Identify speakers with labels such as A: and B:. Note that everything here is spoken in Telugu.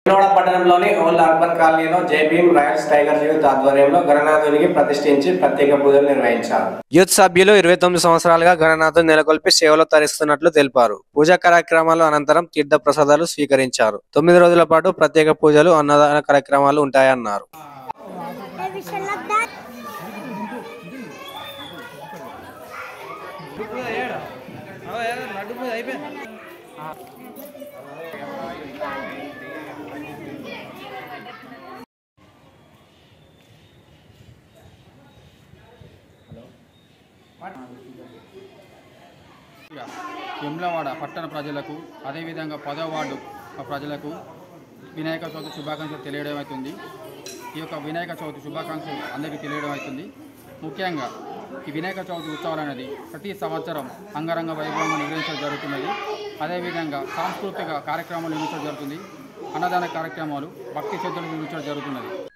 A: విజయవాడ పట్టణంలోని ఓల్డ్ అర్బన్ కాలనీలో జై భీమ్ రాయల్స్ టైగర్ యూత్ ఆధ్వర్యంలో గణనాథునికి ప్రతిష్ఠించి ప్రత్యేక పూజలు నిర్వహించారు యూత్ సభ్యులు ఇరవై తొమ్మిది సంవత్సరాలుగా గణనాథుని నెలకొల్పి సేవలో తరిస్తున్నట్లు తెలిపారు పూజా కార్యక్రమాలు అనంతరం తీర్థ ప్రసాదాలు స్వీకరించారు తొమ్మిది రోజుల పాటు ప్రత్యేక పూజలు అన్నదాన కార్యక్రమాలు ఉంటాయన్నారు
B: వెమ్లవాడ పట్టణ ప్రజలకు అదేవిధంగా పదో వార్డు ప్రజలకు వినాయక చవితి శుభాకాంక్షలు తెలియడం అవుతుంది ఈ యొక్క వినాయక చవితి శుభాకాంక్షలు అందరికీ తెలియడం అవుతుంది ముఖ్యంగా ఈ వినాయక చవితి ఉత్సవాలు అనేది ప్రతి సంవత్సరం అంగరంగ వైభవంగా నిర్వహించడం జరుగుతున్నది అదేవిధంగా సాంస్కృతిక కార్యక్రమాలు నిర్వహించడం జరుగుతుంది అన్నదాన కార్యక్రమాలు భక్తి శ్రద్ధలు నిర్వహించడం జరుగుతున్నది